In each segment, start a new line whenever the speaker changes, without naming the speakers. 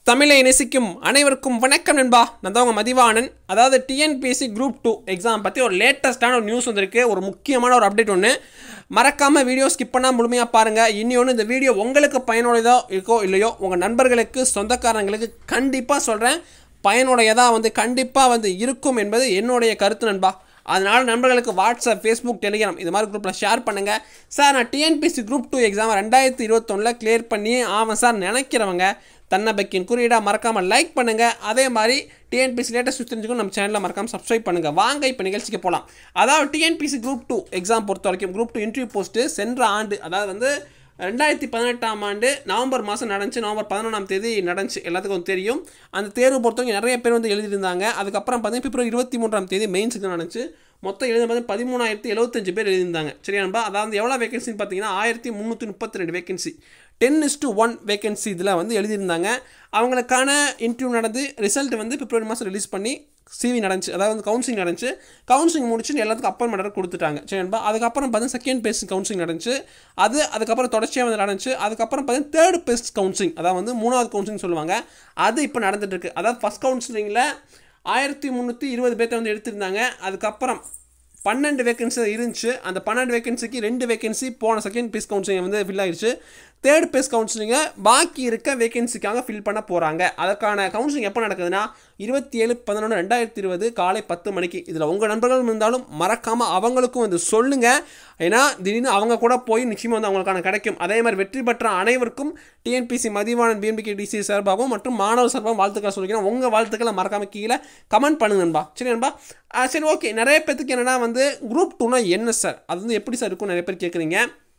தமிழை நேசிக்கும் அனைவருக்கும் வணக்கம் நண்பா நான் தான் உங்கள் மதிவாணன் அதாவது டிஎன்பிஎஸ்சி குரூப் டூ எக்ஸாம் பற்றி ஒரு லேட்டஸ்ட்டான ஒரு நியூஸ் வந்திருக்கு ஒரு முக்கியமான ஒரு அப்டேட் ஒன்று மறக்காமல் வீடியோ ஸ்கிப் பண்ணால் முழுமையாக பாருங்கள் இனி ஒன்று இந்த வீடியோ உங்களுக்கு பயனுள்ளதோ இருக்கோ இல்லையோ உங்கள் நண்பர்களுக்கு சொந்தக்காரங்களுக்கு கண்டிப்பாக சொல்கிறேன் பயனுடையதாக வந்து கண்டிப்பாக வந்து இருக்கும் என்பது என்னுடைய கருத்து நண்பா அதனால் நண்பர்களுக்கு வாட்ஸ்அப் ஃபேஸ்புக் டெலிகிராம் இது மாதிரி குரூப்பில் ஷேர் பண்ணுங்கள் சார் நான் டிஎன்பிஎஸ்சி குரூப் டூ எக்ஸாம் ரெண்டாயிரத்தி இருபத்தொன்னில் கிளியர் பண்ணி ஆமாம் சார் நினைக்கிறவங்க தன்னபக்கின் குறியீடாக மறக்காமல் லைக் பண்ணுங்கள் அதே மாதிரி டிஎன்பிசி லேட்டஸ்ட் தெரிஞ்சுக்கணும் நம்ம சேனலில் மறக்காமல் சப்ஸ்கிரைப் பண்ணுங்கள் வாங்க இப்போ நிகழ்ச்சிக்கு போகலாம் அதாவது டிஎன்பிசி குரூப் டூ எக்ஸாம் பொறுத்த வரைக்கும் குரூப் டூ இன்டர்வியூ போஸ்ட்டு சென்ற ஆண்டு அதாவது வந்து ரெண்டாயிரத்தி பதினெட்டாம் ஆண்டு நவம்பர் மாதம் நடந்துச்சு நவம்பர் பதினொன்றாம் தேதி நடந்துச்சு எல்லாத்துக்கும் தெரியும் அந்த தேர்வு பொறுத்தவரைக்கும் நிறைய பேர் வந்து எழுதியிருந்தாங்க அதுக்கப்புறம் பார்த்தீங்கன்னா பிப்ரவரி இருபத்தி மூன்றாம் தேதி மெயின்ஸ் எக்ஸாம் நடந்துச்சு மொத்தம் எழுதி பார்த்து பதிமூணாயிரத்தி எழுபத்தஞ்சு பேர் எழுதியிருந்தாங்க சரியா நண்பா அதாவது எவ்வளோ வேகன்சின்னு பார்த்தீங்கன்னா ஆயிரத்தி முந்நூற்றி முப்பத்தி ரெண்டு vacancy ten is to one vacancy இதில் வந்து எழுதியிருந்தாங்க அவங்களுக்கான இன்டர்வியூ நடந்து ரிசல்ட் வந்து பிப்ரவரி மாதம் ரிலீஸ் பண்ணி சிவி நடந்துச்சு அதாவது வந்து கவுன்சிலிங் நடந்துச்சு கவுன்சிலிங் முடிச்சு எல்லாத்துக்கும் அப்பாயின்மெண்ட் கொடுத்துட்டாங்க சரி நண்பா அதுக்கப்புறம் பார்த்தீங்கன்னா செகண்ட் பேஸ் கவுன்சிலிங் நடந்துச்சு அது அதுக்கப்புறம் தொடர்ச்சியாக வந்து நடந்துச்சு அதுக்கப்புறம் பார்த்தீங்கன்னா தேர்ட் பெஸ்ட் கவுன்சிலிங் அதாவது வந்து மூணாவது கவுன்சிலிங் சொல்லுவாங்க அது இப்போ நடந்துட்டு இருக்கு அதாவது ஃபஸ்ட் கவுன்சிலிங்கில் ஆயிரத்தி முந்நூற்றி இருபது பேர்த்த வந்து எடுத்திருந்தாங்க அதுக்கப்புறம் பன்னெண்டு வேகன்சி இருந்துச்சு அந்த பன்னெண்டு வேகன்சிக்கு ரெண்டு வேகன்சி போன செகண்ட் பேஸ் கவுன்சிலிங் வந்து ஃபில் ஆயிடுச்சு தேர்ட் பேஸ் கவுன்சிலிங்கை பாக்கி இருக்க வேகன்சிக்காக ஃபில் பண்ண போகிறாங்க அதற்கான கவுன்சிலிங் எப்போ நடக்குதுன்னா இருபத்தி ஏழு பதினொன்று ரெண்டாயிரத்தி இருபது காலை பத்து மணிக்கு இதில் உங்கள் நண்பர்கள் இருந்தாலும் மறக்காமல் அவங்களுக்கும் வந்து சொல்லுங்கள் ஏன்னா திடீர்னு அவங்க கூட போய் நிச்சயமாக வந்து அவங்களுக்கான கிடைக்கும் அதே மாதிரி வெற்றி பெற்ற அனைவருக்கும் டிஎன்பிசி மதிவாணன் பிஎம்பிகே டிசி சார்பாகவும் மற்றும் மாணவர் சார்பாகவும் வாழ்த்துக்கள் சொல்லிக்கிறேன் உங்கள் வாழ்த்துக்களை மறக்காமல் கீழே கமெண்ட் பண்ணுங்க நண்பா சரி நண்பா ஆ, சரி ஓகே நிறைய பேத்துக்கு என்னன்னா வந்து குரூப் டூனா என்ன சார் அது வந்து எப்படி சார் இருக்கும் நிறைய பேர் கேட்குறீங்க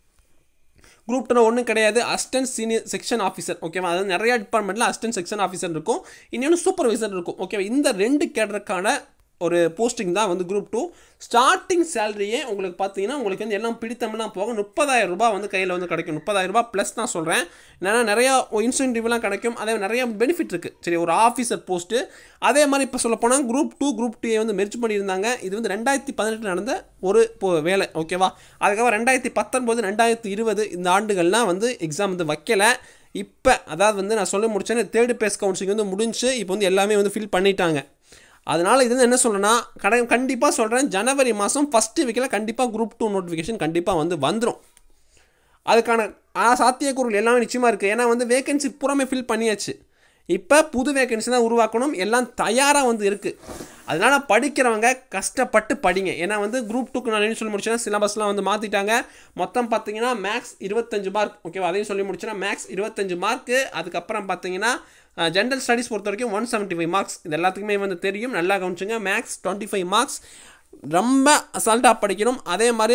குரூப் டூ ஒன்றும் கிடையாது அசிஸ்டன்ட் சீனியர் செக்ஷன் ஆஃபீஸர் ஓகேவா அதாவது நிறைய டிபார்ட்மெண்ட்டில் அசிஸ்டன்ட் செக்ஷன் ஆஃபீஸர் இருக்கும் இன்னொன்று சூப்பர்வைசர் இருக்கும் ஓகேவா இந்த ரெண்டு கேடருக்கான ஒரு போஸ்டிங் தான் வந்து குரூப் டூ ஸ்டார்டிங் சேலரியே உங்களுக்கு பார்த்தீங்கன்னா உங்களுக்கு வந்து எல்லாம் பிடித்தம்லாம் போக முப்பதாயிரம் ரூபாய் வந்து கையில் வந்து கிடைக்கும் முப்பதாயிரம் ரூபாய் ப்ளஸ் தான் சொல்கிறேன் ஏன்னா நிறையா இன்சென்டிவ்லாம் கிடைக்கும் அதே நிறைய பெனிஃபிட் இருக்குது சரி ஒரு ஆஃபீஸர் போஸ்ட்டு அதே மாதிரி இப்போ சொல்ல போனால் குரூப் டூ குரூப் டூ வந்து மெர்ஜ் பண்ணியிருந்தாங்க இது வந்து ரெண்டாயிரத்தி பதினெட்டில் நடந்த ஒரு இப்போ வேலை ஓகேவா அதுக்கப்புறம் ரெண்டாயிரத்தி பத்தொன்பது ரெண்டாயிரத்தி இருபது இந்த ஆண்டுகள்லாம் வந்து எக்ஸாம் வந்து வைக்கலை இப்போ அதாவது வந்து நான் சொல்ல முடிச்சேன்னு தேர்டு பேஸ் கவுன்சிலிங் வந்து முடிஞ்சு இப்போ வந்து எல்லாமே வந்து ஃபில் பண்ணிட்டாங்க அதனால் இது வந்து என்ன சொல்கிறேன்னா கடை கண்டிப்பாக சொல்கிறேன் ஜனவரி மாதம் ஃபஸ்ட்டு வீக்கில் கண்டிப்பாக குரூப் டூ நோட்டிஃபிகேஷன் கண்டிப்பாக வந்து வந்துடும் அதுக்கான ஆ, சாத்தியக்கூறுகள் எல்லாமே நிச்சயமாக இருக்குது ஏன்னா வந்து வேகன்சி புறமே ஃபில் பண்ணியாச்சு இப்போ புது வேகன்சி தான் உருவாக்கணும் எல்லாம் தயாராக வந்து இருக்குது அதனால் படிக்கிறவங்க கஷ்டப்பட்டு படிங்க ஏன்னா வந்து குரூப் டூக்கு நான் என்ன சொல்லி முடிச்சேன்னா சிலபஸ்லாம் வந்து மாற்றிட்டாங்க மொத்தம் பார்த்தீங்கன்னா மேக்ஸ் இருபத்தஞ்சு மார்க் ஓகேவா அதையும் சொல்லி முடிச்சேன்னா மேக்ஸ் இருபத்தஞ்சு மார்க்கு அதுக்கப்புறம் பார்த்தீங்கன்னா ஜென்ரல் ஸ்டடீஸ் பொறுத்த வரைக்கும் ஒன் செவன்ட்டி ஃபைவ் மார்க்ஸ் இது எல்லாத்துக்குமே வந்து தெரியும் நல்லா கவனிச்சுங்க மேக்ஸ் டுவெண்ட்டி ஃபைவ் மார்க்ஸ் ரொம்ப அசால்ட்டாக படிக்கணும் அதே மாதிரி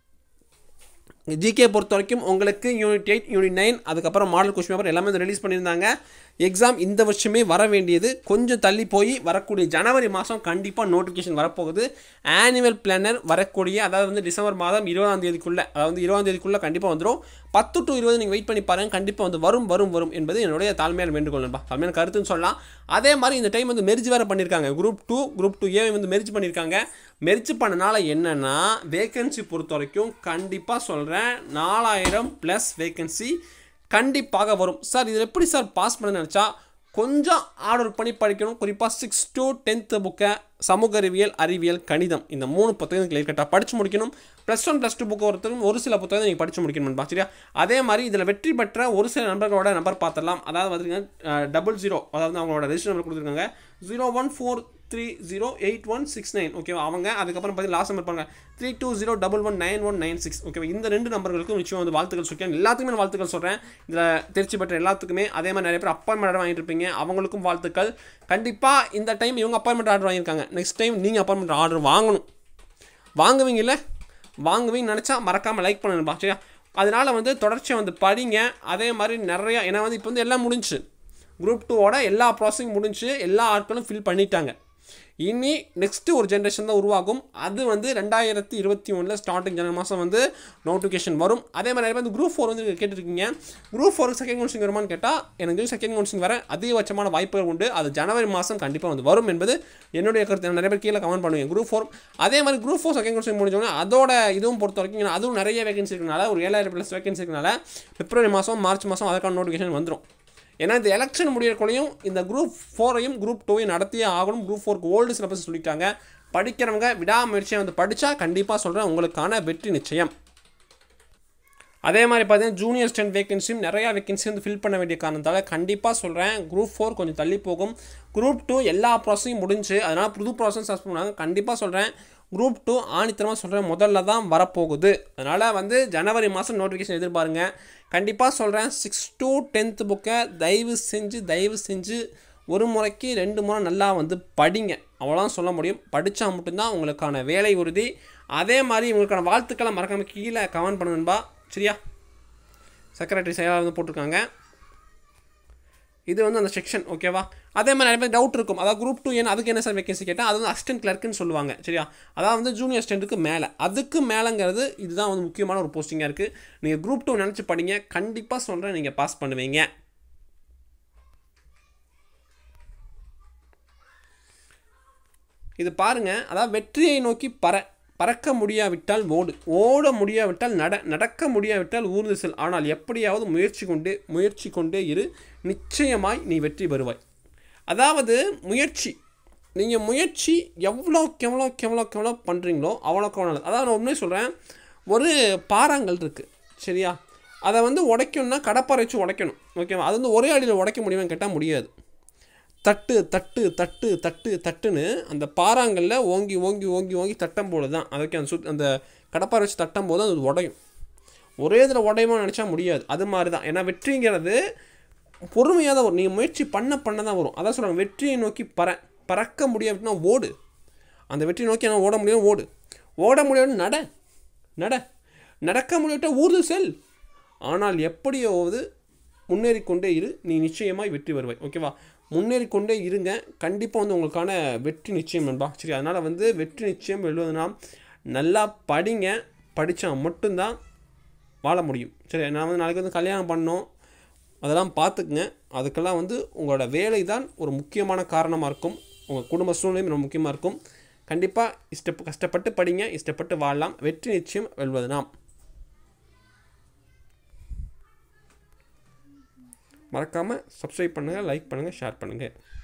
ஜிகே பொறுத்த வரைக்கும் உங்களுக்கு யூனிட் எயிட் யூனிட் நைன் அதுக்கப்புறம் மாடல் கொஸ்டின் பேப்பர் எல்லாமே வந்து ரிலீஸ் பண்ணியிருந்தாங்க எக்ஸாம் இந்த வருஷமே வர வேண்டியது கொஞ்சம் தள்ளி போய் வரக்கூடிய ஜனவரி மாதம் கண்டிப்பாக நோட்டிஃபிகேஷன் வரப்போகுது ஆனுவல் பிளானர் வரக்கூடிய அதாவது வந்து டிசம்பர் மாதம் இருபதாம் தேதிக்குள்ளே அதாவது வந்து இருபதாம் தேதிக்குள்ளே கண்டிப்பாக வந்துடும் பத்து டு இருபது நீங்கள் வெயிட் பண்ணி பாருங்கள் கண்டிப்பாக வந்து வரும் வரும் வரும் என்பது என்னுடைய தாழ்மையான வேண்டுகோள் நண்பா தாழ்மையான கருத்துன்னு சொல்லலாம் அதே மாதிரி இந்த டைம் வந்து மெர்ஜ் வேறு பண்ணியிருக்காங்க group two group two A வந்து மெர்ஜ் பண்ணியிருக்காங்க மெர்ஜ் பண்ணனால என்னென்னா வேகன்சி பொறுத்த வரைக்கும் கண்டிப்பாக சொல்கிறேன் நாலாயிரம் ப்ளஸ் வேகன்சி கண்டிப்பாக வரும் சார் இதில் எப்படி சார் பாஸ் பண்ண நினச்சா கொஞ்சம் ஆர்டர் பண்ணி படிக்கணும் குறிப்பாக சிக்ஸ் டு டென்த்து புக்கை சமூக அறிவியல் அறிவியல் கணிதம் இந்த மூணு புத்தகம் கிளியர் கட்டாக படித்து முடிக்கணும் plus one plus two book ஒருத்தரும் ஒரு சில புத்தகம் நீங்கள் படித்து முடிக்கணும் நண்பா சரியா அதே மாதிரி இதில் வெற்றி பெற்ற ஒரு சில நண்பர்களோட நம்பர் பார்த்துடலாம் அதாவது பார்த்தீங்கன்னா டபுள் ஜீரோ அதாவது அவங்களோட ரெஜிஸ்டர் நம்பர் கொடுத்துருக்காங்க zero one four three zero eight one six nine ஓகேவா அவங்க அதுக்கப்புறம் பார்த்தீங்கன்னா லாஸ்ட் நம்பர் பாருங்க three two zero double one nine one nine six ஓகேவா இந்த ரெண்டு நம்பர்களுக்கும் நிச்சயம் வந்து வாழ்த்துக்கள் சொல்லிக்கிறேன் எல்லாத்துக்குமே நான் வாழ்த்துக்கள் சொல்கிறேன் இதில் தெரிச்சு பெற்ற எல்லாத்துக்குமே அதே மாதிரி நிறைய பேர் அப்பாயின்மெண்ட் ஆர்டர் வாங்கிட்டு இருப்பீங்க அவங்களுக்கும் வாழ்த்துக்கள் கண்டிப்பாக இந்த டைம் இவங்க அப்பாயின்மெண்ட் ஆர்டர் வாங்கியிருக்காங்க நெக்ஸ்ட் டைம் நீங்கள் அப்பாயின்மெண்ட் ஆர்டர் வாங்கணும் வாங்குவீங்கல்ல வாங்குவீங்கன்னு நினச்சா மறக்காமல் லைக் பண்ணுங்கப்பா சரியா அதனால் வந்து தொடர்ச்சியாக வந்து படிங்க அதே மாதிரி நிறையா ஏன்னா வந்து இப்போ வந்து எல்லாம் முடிஞ்சுச்சு குரூப் டூவோட எல்லா ப்ராசஸிங் முடிஞ்சு எல்லா ஆட்களும் ஃபில் பண்ணிட்டாங்க இனி நெக்ஸ்ட்டு ஒரு ஜென்ரேஷன் தான் உருவாகும் அது வந்து ரெண்டாயிரத்தி இருபத்தி ஒன்றில் ஸ்டார்டிங் ஜனவரி மாதம் வந்து நோட்டிஃபிகேஷன் வரும் அதே மாதிரி நிறைய பேர் குரூப் ஃபோர் வந்து கேட்டிருக்கீங்க குரூப் ஃபோருக்கு செகண்ட் கவுன்சிலிங் வருமான்னு கேட்டால் எனக்கு செகண்ட் கவுன்சிலிங் வர அதிகபட்சமான வாய்ப்புகள் உண்டு அது ஜனவரி மாதம் கண்டிப்பாக வந்து வரும் என்பது என்னுடைய கருத்து நிறைய பேர் கீழே கமெண்ட் பண்ணுவீங்க குரூப் ஃபோர் அதே மாதிரி குரூப் ஃபோர் செகண்ட் கவுன்சிலிங் முடிஞ்சோன்னா அதோட இதுவும் பொறுத்த வரைக்கும் ஏன்னா அதுவும் நிறைய வேகன்சி இருக்கனால ஒரு ஏழாயிரம் ப்ளஸ் வேகன்சி இருக்கனால பிப்ரவரி மாதம் மார்ச் மாதம் அதற்கான நோட்டிஃபிகேஷன் வந்துடும் ஏன்னா இந்த எலெக்ஷன் முடியறக்குள்ளேயும் இந்த குரூப் ஃபோரையும் குரூப் டூவையும் நடத்தியே ஆகணும் குரூப் ஃபோருக்கு ஓல்டு சிலபஸ் சொல்லிட்டாங்க படிக்கிறவங்க விடாமுயற்சியை வந்து படித்தா கண்டிப்பாக சொல்கிறேன் உங்களுக்கான வெற்றி நிச்சயம் அதே மாதிரி பார்த்தீங்கன்னா ஜூனியர் ஸ்டென்ட் வேகன்சியும் நிறையா வேகன்சி வந்து ஃபில் பண்ண வேண்டிய காரணத்தால் கண்டிப்பாக சொல்கிறேன் குரூப் ஃபோர் கொஞ்சம் தள்ளி போகும் குரூப் டூ எல்லா ப்ராசஸையும் முடிஞ்சு அதனால் புது ப்ராசஸ் சஸ்பெண்ட் பண்ணாங்க கண்டிப்பாக சொல்கிறேன் குரூப் டூ ஆணித்தரமாக சொல்கிறேன் முதல்ல தான் வரப்போகுது அதனால் வந்து ஜனவரி மாதம் நோட்டிஃபிகேஷன் எதிர்பாருங்க கண்டிப்பாக சொல்கிறேன் சிக்ஸ் டு டென்த்து புக்கை தயவு செஞ்சு தயவு செஞ்சு ஒரு முறைக்கு ரெண்டு முறை நல்லா வந்து படிங்க அவ்வளோதான் சொல்ல முடியும் படித்தா மட்டும்தான் உங்களுக்கான வேலை உறுதி அதே மாதிரி உங்களுக்கான வாழ்த்துக்களை மறக்காமல் கீழே கமெண்ட் பண்ணுங்கன்பா சரியா செக்ரட்டரி செயலாளர் வந்து போட்டிருக்காங்க இது வந்து அந்த செக்ஷன் ஓகேவா அதே மாதிரி நிறைய பேர் டவுட் இருக்கும் அதாவது குரூப் டூ ஏன்னா அதுக்கு என்ன சார் வேகன்சி கேட்டால் அது வந்து அசிஸ்டன்ட் கிளர்க்குன்னு சொல்லுவாங்க சரியா அதாவது வந்து ஜூனியர் அசிஸ்டண்ட்டுக்கு மேலே அதுக்கு மேலேங்கிறது இதுதான் வந்து முக்கியமான ஒரு போஸ்டிங்காக இருக்குது நீங்கள் குரூப் டூ நினச்சி படிங்க கண்டிப்பாக சொல்கிறேன் நீங்கள் பாஸ் பண்ணுவீங்க இது பாருங்க அதாவது வெற்றியை நோக்கி பற பறக்க முடியாவிட்டால் ஓடு ஓட முடியாவிட்டால் நட நடக்க முடியாவிட்டால் ஊர்ந்து செல் ஆனால் எப்படியாவது முயற்சி கொண்டே முயற்சி கொண்டே இரு நிச்சயமாய் நீ வெற்றி பெறுவாய் அதாவது முயற்சி நீங்கள் முயற்சி எவ்வளோக்கு எவ்வளோக்கு எவ்வளோக்கு எவ்வளோ பண்ணுறீங்களோ அவ்வளோக்கு அவ்வளோ நல்லது. அதாவது நான் உண்மையை சொல்கிறேன் ஒரு பாறாங்கல் இருக்குது சரியா அதை வந்து உடைக்கணும்னா கடப்பாரை வச்சு உடைக்கணும் ஓகேவா அது வந்து ஒரே அடியில் உடைக்க முடியுமான்னு கேட்டால் முடியாது தட்டு தட்டு தட்டு தட்டு தட்டுன்னு அந்த பாறாங்கல்ல ஓங்கி ஓங்கி ஓங்கி ஓங்கி தட்டும் போது தான் அதுக்கு அந்த சுத் அந்த கடப்பாரை வச்சு தட்டும் போது அது உடையும் ஒரே இதில் உடையுமா நினச்சா முடியாது அது மாதிரி தான் ஏன்னா வெற்றிங்கிறது பொறுமையாக தான் வரும் நீங்கள் முயற்சி பண்ண பண்ண தான் வரும் அதான் சொல்கிறாங்க வெற்றியை நோக்கி பற பறக்க முடியாதுன்னா ஓடு அந்த வெற்றியை நோக்கி என்ன ஓட முடியும் ஓடு ஓட முடியாது நட நட நடக்க முடியாட்ட ஊர்து செல் ஆனால் எப்படியாவது முன்னேறி கொண்டே இரு நீ நிச்சயமாய் வெற்றி வருவாய் ஓகேவா முன்னேறி கொண்டே இருங்க கண்டிப்பாக வந்து உங்களுக்கான வெற்றி நிச்சயம் நண்பா சரி அதனால் வந்து வெற்றி நிச்சயம் எழுதுனா நல்லா படிங்க படித்தா மட்டும்தான் வாழ முடியும் சரி நான் வந்து நாளைக்கு வந்து கல்யாணம் பண்ணோம் அதெல்லாம் பார்த்துக்குங்க அதுக்கெல்லாம் வந்து உங்களோட வேலை தான் ஒரு முக்கியமான காரணமாக இருக்கும் உங்கள் குடும்ப சூழ்நிலையும் ரொம்ப முக்கியமாக இருக்கும் கண்டிப்பாக இஷ்ட கஷ்டப்பட்டு படிங்க இஷ்டப்பட்டு வாழலாம் வெற்றி நிச்சயம் வெல்வது நாம் மறக்காமல் சப்ஸ்கிரைப் பண்ணுங்கள் லைக் பண்ணுங்கள் ஷேர் பண்ணுங்கள்